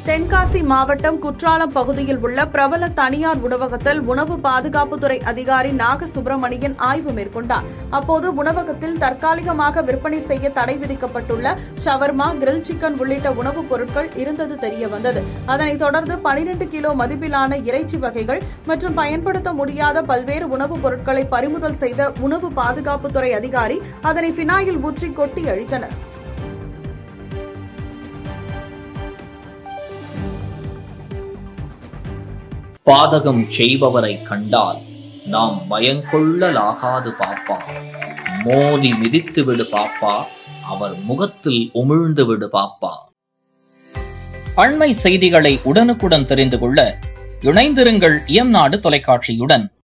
தென்காசி மாவட்டம் குற்றாலம் பகுதியில் உள்ள பிரபல தனியார் உணவகத்தில் உணவு பாதுகாப்புத்துறை அதிகாரி நாக சுப்பிரமணியன் ஆய்வு மேற்கொண்டார் அப்போது உணவகத்தில் தற்காலிகமாக விற்பனை செய்ய தடை விதிக்கப்பட்டுள்ள ஷவர்மா கிரில் சிக்கன் உள்ளிட்ட உணவுப் பொருட்கள் இருந்தது தெரியவந்தது அதனைத் தொடர்ந்து பனிரெண்டு கிலோ மதிப்பிலான இறைச்சி வகைகள் மற்றும் பயன்படுத்த முடியாத பல்வேறு உணவுப் பொருட்களை பறிமுதல் செய்த உணவு பாதுகாப்புத்துறை அதிகாரி அதனை பினாயில் ஊற்றி கொட்டி அழித்தனர் பாதகம் செய்பவரை கண்டால் நாம் பயங்கொள்ளலாகாது பாப்பா மோதி மிதித்து விடு பாப்பா அவர் முகத்தில் உமிழ்ந்து விடு பாப்பா அண்மை செய்திகளை உடனுக்குடன் தெரிந்து கொள்ள இணைந்திருங்கள் இயம்நாடு தொலைக்காட்சியுடன்